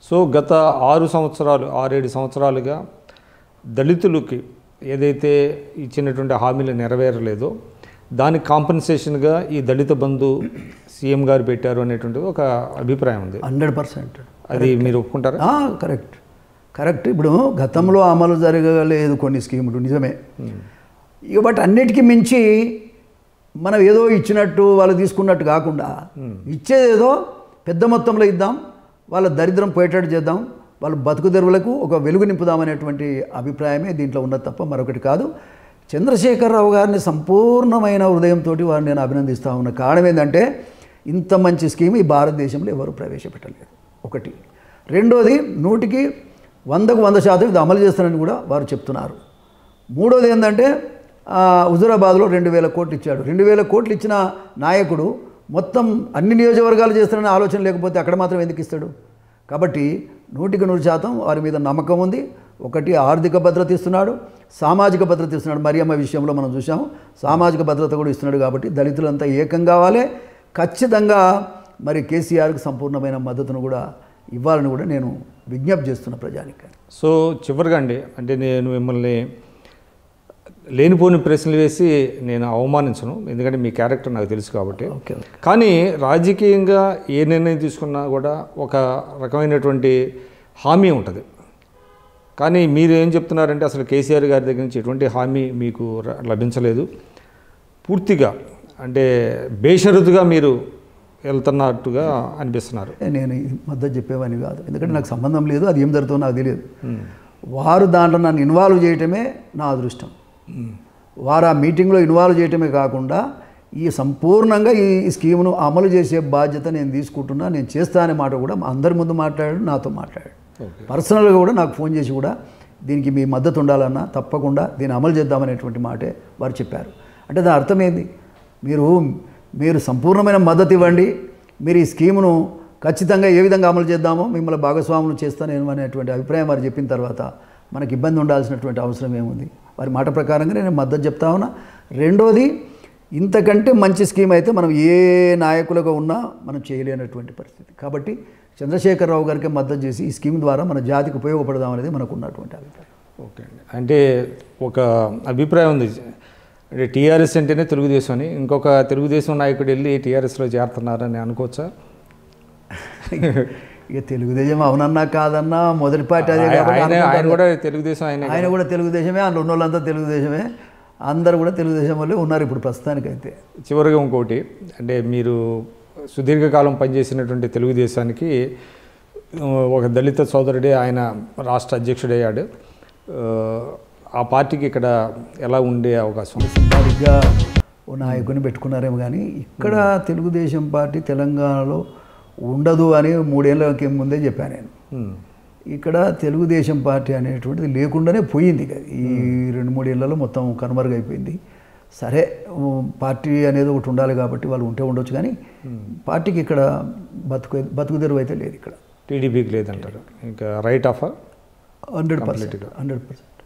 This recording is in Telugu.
సో గత ఆరు సంవత్సరాలు ఆరేడు సంవత్సరాలుగా దళితులకి ఏదైతే ఇచ్చినటువంటి హామీలు నెరవేరలేదో దానికి కాంపన్సేషన్గా ఈ దళిత బంధు సీఎం గారు పెట్టారు అనేటువంటిది ఒక అభిప్రాయం ఉంది హండ్రెడ్ పర్సెంట్ అది మీరు ఒప్పుకుంటారా కరెక్ట్ కరెక్ట్ ఇప్పుడు గతంలో అమలు జరగలేదు కొన్ని స్కీములు నిజమే ఇక బట్ అన్నిటికీ మించి మనం ఏదో ఇచ్చినట్టు వాళ్ళు తీసుకున్నట్టు కాకుండా ఇచ్చేదేదో పెద్ద మొత్తంలో ఇద్దాం వాళ్ళ దరిద్రం పోయేటట్టు చేద్దాం వాళ్ళ బతుకు తెరువులకు ఒక వెలుగు నింపుదామనేటువంటి అభిప్రాయమే దీంట్లో ఉన్నది తప్ప మరొకటి కాదు చంద్రశేఖరరావు గారిని సంపూర్ణమైన హృదయంతో వారిని నేను అభినందిస్తా ఉన్న కారణం ఏంటంటే ఇంత మంచి స్కీమ్ ఈ భారతదేశంలో ఎవరు ప్రవేశపెట్టలేదు ఒకటి రెండోది నూటికి వందకు వంద శాతం ఇది అమలు చేస్తారని కూడా వారు చెప్తున్నారు మూడోది ఏంటంటే ఆ, హుజురాబాద్లో రెండు వేల కోట్లు ఇచ్చాడు రెండు వేల కోట్లు ఇచ్చిన నాయకుడు మొత్తం అన్ని నియోజకవర్గాలు చేస్తారని ఆలోచన లేకపోతే అక్కడ మాత్రం ఎందుకు ఇస్తాడు కాబట్టి నూటికి నూరు శాతం వారి మీద నమ్మకం ఉంది ఒకటి ఆర్థిక భద్రత ఇస్తున్నాడు సామాజిక భద్రత ఇస్తున్నాడు మరియమ్మ విషయంలో మనం చూసాము సామాజిక భద్రత కూడా ఇస్తున్నాడు కాబట్టి దళితులంతా ఏకం కావాలి ఖచ్చితంగా మరి కేసీఆర్కి సంపూర్ణమైన మద్దతును కూడా ఇవ్వాలని కూడా నేను విజ్ఞప్తి చేస్తున్న ప్రజానికి సో చివరిగా అండి అంటే నేను మిమ్మల్ని లేనిపోని ప్రశ్నలు వేసి నేను అవమానించను ఎందుకంటే మీ క్యారెక్టర్ నాకు తెలుసు కాబట్టి ఓకే కానీ రాజకీయంగా ఏ నిర్ణయం తీసుకున్నా కూడా ఒక రకమైనటువంటి హామీ ఉంటుంది కానీ మీరు ఏం చెప్తున్నారంటే అసలు కేసీఆర్ గారి దగ్గర నుంచి ఎటువంటి హామీ మీకు ర- లభించలేదు పూర్తిగా అంటే బేషరతుగా మీరు వెళ్తున్నట్టుగా అనిపిస్తున్నారు నేను ఈ మద్దతు చెప్పేవాని కాదు ఎందుకంటే నాకు సంబంధం లేదు అది ఏం జరుగుతుందో నాకు తెలియదు వారు దాంట్లో నన్ను ఇన్వాల్వ్ చేయటమే నా అదృష్టం వారు ఆ మీటింగ్లో ఇన్వాల్వ్ చేయటమే కాకుండా ఈ సంపూర్ణంగా ఈ ఈ స్కీమ్ను అమలు చేసే బాధ్యత నేను తీసుకుంటున్నా నేను చేస్తా అనే మాట కూడా అందరి ముందు మాట్లాడాడు నాతో మాట్లాడాడు పర్సనల్గా కూడా నాకు ఫోన్ చేసి కూడా దీనికి మీ మద్దతు ఉండాలన్నా తప్పకుండా దీన్ని అమలు చేద్దామనేటువంటి మాటే వారు చెప్పారు అంటే దాని అర్థం ఏంది మీరు మీరు సంపూర్ణమైన మద్దతు ఇవ్వండి మీరు ఈ స్కీమును ఖచ్చితంగా ఏ విధంగా అమలు చేద్దామో మిమ్మల్ని భాగస్వాములు చేస్తాను అనేటువంటి అభిప్రాయం వారు చెప్పిన తర్వాత మనకి ఇబ్బంది ఉండాల్సినటువంటి అవసరం ఏముంది వారి మాట ప్రకారంగా నేను మద్దతు చెప్తా ఉన్నా రెండోది ఇంతకంటే మంచి స్కీమ్ అయితే మనం ఏ నాయకులుగా ఉన్నా మనం చేయలేనటువంటి పరిస్థితి కాబట్టి చంద్రశేఖరరావు గారికి మద్దతు చేసి ఈ స్కీమ్ ద్వారా మన జాతికి ఉపయోగపడదాం అనేది మనకు ఉన్నటువంటి అభిప్రాయం ఓకే అండి అంటే ఒక అభిప్రాయం ఉంది అంటే టీఆర్ఎస్ అంటేనే తెలుగుదేశం అని ఇంకొక తెలుగుదేశం నాయకుడు వెళ్ళి టీఆర్ఎస్లో చేరుతున్నారని అనుకోవచ్చా ఇక తెలుగుదేశం అవునన్నా కాదన్నా మొదటి పార్టీ అదే కాబట్టి ఆయన ఆయన అనుకుంటారు. కూడా తెలుగుదేశం ఆయన ఆయన కూడా తెలుగుదేశమే అందులో ఉన్న వాళ్ళంతా తెలుగుదేశమే అందరూ కూడా తెలుగుదేశం వల్లే ఉన్నారు ఇప్పుడు ప్రస్తుతానికైతే చివరిగా ఇంకోటి అంటే మీరు సుదీర్ఘకాలం పనిచేసినటువంటి తెలుగుదేశానికి ఆ, ఒక దళిత సోదరుడే ఆయన రాష్ట్ర అధ్యక్షుడయ్యాడు ఆ, ఆ పార్టీకి ఇక్కడ ఎలా ఉండే అవకాశం ఉంది? సరిగ్గా ఓ నాయకుని పెట్టుకున్నారేమో కానీ ఇక్కడ తెలుగుదేశం పార్టీ తెలంగాణలో ఉండదు అని మూడేళ్ళకి ముందే చెప్పాను నేను ఉమ్. ఇక్కడ తెలుగుదేశం పార్టీ అనేటువంటిది లేకుండానే పోయింది ఇక ఈ రెండు మూడేళ్లలో మొత్తం కనుమరుగైపోయింది సరే ఉ, పార్టీ అనేది ఒకటి ఉండాలి కాబట్టి వాళ్ళు ఉంటే ఉండొచ్చు కానీ పార్టీకి ఇక్కడ బతుకు బతుకు తెరువు అయితే లేదు ఇక్కడ టీడీపీకి లేదంటారు ఇంకా write off hundred percent hundred percent